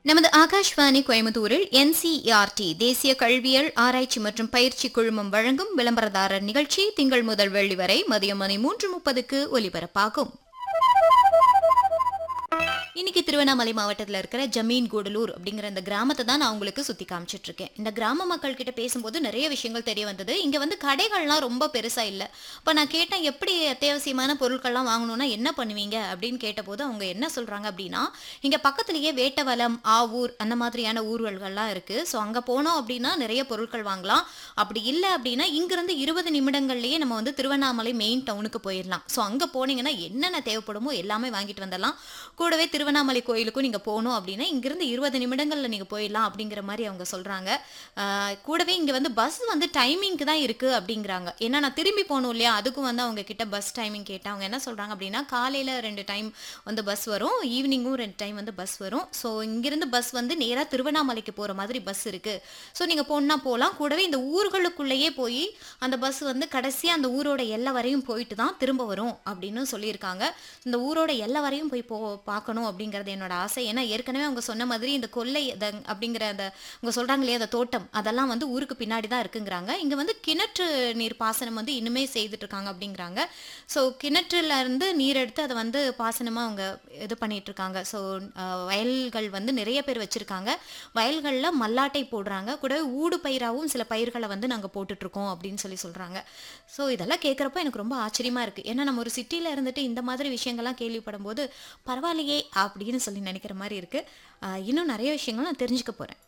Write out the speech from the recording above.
நமது ஆகாஷ்வாணி கோயம்புத்தூரில் என்சிஇஆர்டி தேசிய கல்வியல் ஆராய்ச்சி மற்றும் பயிற்சி குழுமம் வழங்கும் விளம்பரதாரர் நிகழ்ச்சி திங்கள் முதல் வெள்ளி வரை மதியம் மணி மூன்று முப்பதுக்கு ஒலிபரப்பாகும் இன்னைக்கு திருவண்ணாமலை மாவட்டத்தில் இருக்கிற ஜமீன் கூடலூர் அப்படிங்கிற இந்த கிராமத்தை தான் நான் உங்களுக்கு சுத்தி காமிச்சிட்டு இருக்கேன் இந்த கிராம மக்கள் கிட்ட பேசும்போது நிறைய விஷயங்கள் தெரிய வந்தது இங்க வந்து கடைகள்லாம் ரொம்ப பெருசா இல்லை இப்போ நான் கேட்டேன் எப்படி அத்தியாவசியமான பொருட்கள்லாம் வாங்கணும்னா என்ன பண்ணுவீங்க அப்படின்னு கேட்டபோது அவங்க என்ன சொல்றாங்க அப்படின்னா இங்க பக்கத்துலயே வேட்டவலம் ஆவூர் அந்த மாதிரியான ஊர்கள்லாம் இருக்கு ஸோ அங்க போனோம் அப்படின்னா நிறைய பொருட்கள் வாங்கலாம் அப்படி இல்லை அப்படின்னா இங்கிருந்து இருபது நிமிடங்கள்லயே நம்ம வந்து திருவண்ணாமலை மெயின் டவுனுக்கு போயிடலாம் ஸோ அங்க போனீங்கன்னா என்னென்ன தேவைப்படுமோ எல்லாமே வாங்கிட்டு வந்துடலாம் கூடவே திருவண்ணாமலை கோயிலுக்கும் நீங்க போகணும் அப்படின்னா இங்கிருந்து இருபது நிமிடங்கள்ல நீங்க போயிடலாம் அப்படிங்கிற மாதிரி அவங்க சொல்றாங்க ஆஹ் கூடவே இங்க வந்து பஸ் வந்து டைமிங்க்கு தான் இருக்கு அப்படிங்கிறாங்க ஏன்னா நான் திரும்பி போகணும் இல்லையா அதுக்கும் வந்து அவங்க கிட்ட பஸ் டைமிங் கேட்டேன் அவங்க என்ன சொல்றாங்க அப்படின்னா காலையில ரெண்டு டைம் வந்து பஸ் வரும் ஈவினிங்கும் ரெண்டு டைம் வந்து பஸ் வரும் ஸோ இங்கிருந்து பஸ் வந்து நேரா திருவண்ணாமலைக்கு போற மாதிரி பஸ் இருக்கு ஸோ நீங்க போனா போகலாம் கூடவே இந்த ஊர்களுக்குள்ளேயே போய் அந்த பஸ் வந்து கடைசியா அந்த ஊரோட எல்லை வரையும் போயிட்டு தான் திரும்ப வரும் அப்படின்னு சொல்லியிருக்காங்க இந்த ஊரோட எல்லை வரையும் போய் போ பார்க்கணும் அப்படிங்கிறது என்னோட ஆசை ஏன்னா ஏற்கனவே அவங்க சொன்ன மாதிரி இந்த கொல்லை த- அப்படிங்கிற அந்த அவங்க சொல்றாங்க இல்லையா அந்த தோட்டம் அதெல்லாம் வந்து ஊருக்கு பின்னாடி தான் இருக்குங்கிறாங்க இங்க வந்து கிணற்று நீர் பாசனம் வந்து இன்னுமே செய்துட்டு இருக்காங்க அப்படிங்கிறாங்க ஸோ கிணற்றுல இருந்து நீர் எடுத்து அதை வந்து பாசனமா அவங்க இது பண்ணிட்டு இருக்காங்க ஸோ வயல்கள் வந்து நிறைய பேர் வச்சிருக்காங்க வயல்கள்ல மல்லாட்டை போடுறாங்க கூடவே ஊடு பயிராகவும் சில பயிர்களை வந்து நாங்க போட்டுட்டு இருக்கோம் அப்படின்னு சொல்லி சொல்றாங்க ஸோ இதெல்லாம் கேட்குறப்ப எனக்கு ரொம்ப ஆச்சரியமா இருக்கு ஏன்னா நம்ம ஒரு சிட்டில இருந்துட்டு இந்த மாதிரி விஷயங்கள்லாம் கேள்விப்படும் போது பரவாயில்லையே அப்படின்னு சொல்லி நினைக்கிற மாதிரி இருக்கு ஆஹ் இன்னும் நிறைய விஷயங்கள் நான் தெரிஞ்சுக்க போறேன்